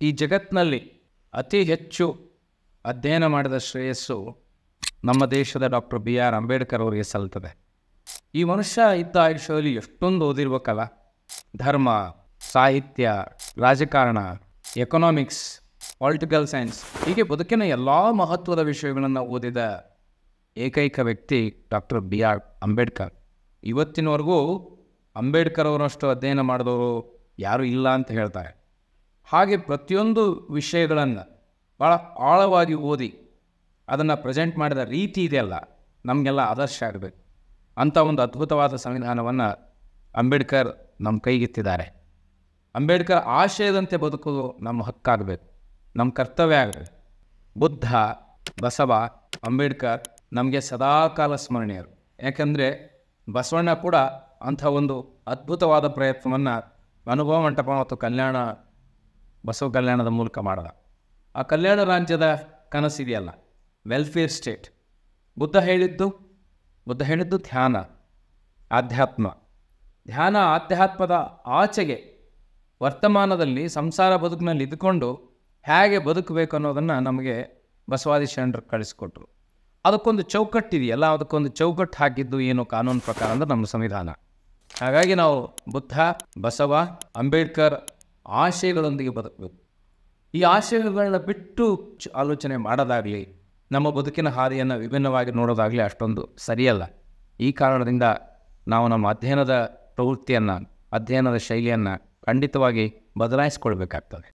ಈ ಜಗತ್ತಿನಲ್ಲಿ ಅತಿ ಹೆಚ್ಚು ಅಧ್ಯಯನ ಮಾಡಿದ ಶ್ರೇಯಸ್ಸು ನಮ್ಮ ದೇಶದ ಡಾಕ್ಟರ್ ಬಿ ಆರ್ ಅಂಬೇಡ್ಕರ್ ಅವರಿಗೆ ಸಲ್ತದೆ ಈ ಮನುಷ್ಯ ಇದ್ದ ಆಯುಷ್ಯದಲ್ಲಿ ಎಷ್ಟೊಂದು ಓದಿರ್ಬೇಕಲ್ಲ ಧರ್ಮ ಸಾಹಿತ್ಯ ರಾಜಕಾರಣ ಎಕನಾಮಿಕ್ಸ್ ಪೊಲಿಟಿಕಲ್ ಸೈನ್ಸ್ ಹೀಗೆ ಬದುಕಿನ ಎಲ್ಲ ಮಹತ್ವದ ವಿಷಯಗಳನ್ನು ಓದಿದ ಏಕೈಕ ವ್ಯಕ್ತಿ ಡಾಕ್ಟರ್ ಬಿ ಆರ್ ಅಂಬೇಡ್ಕರ್ ಇವತ್ತಿನವರೆಗೂ ಅಂಬೇಡ್ಕರ್ ಅವರಷ್ಟು ಅಧ್ಯಯನ ಮಾಡಿದವರು ಯಾರೂ ಇಲ್ಲ ಅಂತ ಹೇಳ್ತಾರೆ ಹಾಗೆ ಪ್ರತಿಯೊಂದು ವಿಷಯಗಳನ್ನು ಭಾಳ ಆಳವಾಗಿ ಓದಿ ಅದನ್ನು ಪ್ರೆಸೆಂಟ್ ಮಾಡಿದ ರೀತಿ ಇದೆಯಲ್ಲ ನಮಗೆಲ್ಲ ಆದರ್ಶ ಆಗಬೇಕು ಅಂಥ ಒಂದು ಅದ್ಭುತವಾದ ಸಂವಿಧಾನವನ್ನು ಅಂಬೇಡ್ಕರ್ ನಮ್ಮ ಕೈಗೆತ್ತಿದ್ದಾರೆ ಅಂಬೇಡ್ಕರ್ ಆಶಯದಂತೆ ಬದುಕೋದು ನಮ್ಮ ಹಕ್ಕಾಗಬೇಕು ನಮ್ಮ ಕರ್ತವ್ಯ ಆಗಬೇಕು ಬುದ್ಧ ಬಸವ ಅಂಬೇಡ್ಕರ್ ನಮಗೆ ಸದಾಕಾಲ ಸ್ಮರಣೀಯರು ಯಾಕಂದರೆ ಬಸವಣ್ಣ ಕೂಡ ಅಂಥ ಒಂದು ಅದ್ಭುತವಾದ ಪ್ರಯತ್ನವನ್ನು ಅನುಭವ ಮಂಟಪ ಮತ್ತು ಕಲ್ಯಾಣ ಬಸವ ಕಲ್ಯಾಣದ ಮೂಲಕ ಮಾಡಿದ ಆ ಕಲ್ಯಾಣ ರಾಜ್ಯದ ಕನಸಿದೆಯಲ್ಲ ವೆಲ್ಫೇರ್ ಸ್ಟೇಟ್ ಬುದ್ಧ ಹೇಳಿದ್ದು ಬುದ್ಧ ಹೇಳಿದ್ದು ಧ್ಯಾನ ಆಧ್ಯಾತ್ಮ ಧ್ಯಾನ ಆಧ್ಯಾತ್ಮದ ಆಚೆಗೆ ವರ್ತಮಾನದಲ್ಲಿ ಸಂಸಾರ ಬದುಕಿನಲ್ಲಿ ಇದ್ದುಕೊಂಡು ಹೇಗೆ ಬದುಕಬೇಕು ಅನ್ನೋದನ್ನು ನಮಗೆ ಬಸವಾದಿ ಶರಣರು ಕಳಿಸ್ಕೊಟ್ರು ಅದಕ್ಕೊಂದು ಚೌಕಟ್ಟಿದೆಯಲ್ಲ ಅದಕ್ಕೊಂದು ಚೌಕಟ್ಟು ಹಾಕಿದ್ದು ಏನು ಕಾನೂನು ಪ್ರಕಾರ ಅಂದ್ರೆ ನಮ್ಮ ಸಂವಿಧಾನ ಹಾಗಾಗಿ ನಾವು ಬುದ್ಧ ಬಸವ ಅಂಬೇಡ್ಕರ್ ಆಶಯಗಳೊಂದಿಗೆ ಬದುಕಬೇಕು ಈ ಆಶಯಗಳನ್ನ ಬಿಟ್ಟು ಚ- ಆಲೋಚನೆ ಮಾಡೋದಾಗಲಿ ನಮ್ಮ ಬದುಕಿನ ಹಾದಿಯನ್ನು ವಿಭಿನ್ನವಾಗಿ ನೋಡೋದಾಗಲಿ ಅಷ್ಟೊಂದು ಸರಿಯಲ್ಲ ಈ ಕಾರಣದಿಂದ ನಾವು ನಮ್ಮ ಅಧ್ಯಯನದ ಪ್ರವೃತ್ತಿಯನ್ನು ಅಧ್ಯಯನದ ಶೈಲಿಯನ್ನು ಖಂಡಿತವಾಗಿ ಬದಲಾಯಿಸ್ಕೊಳ್ಬೇಕಾಗ್ತದೆ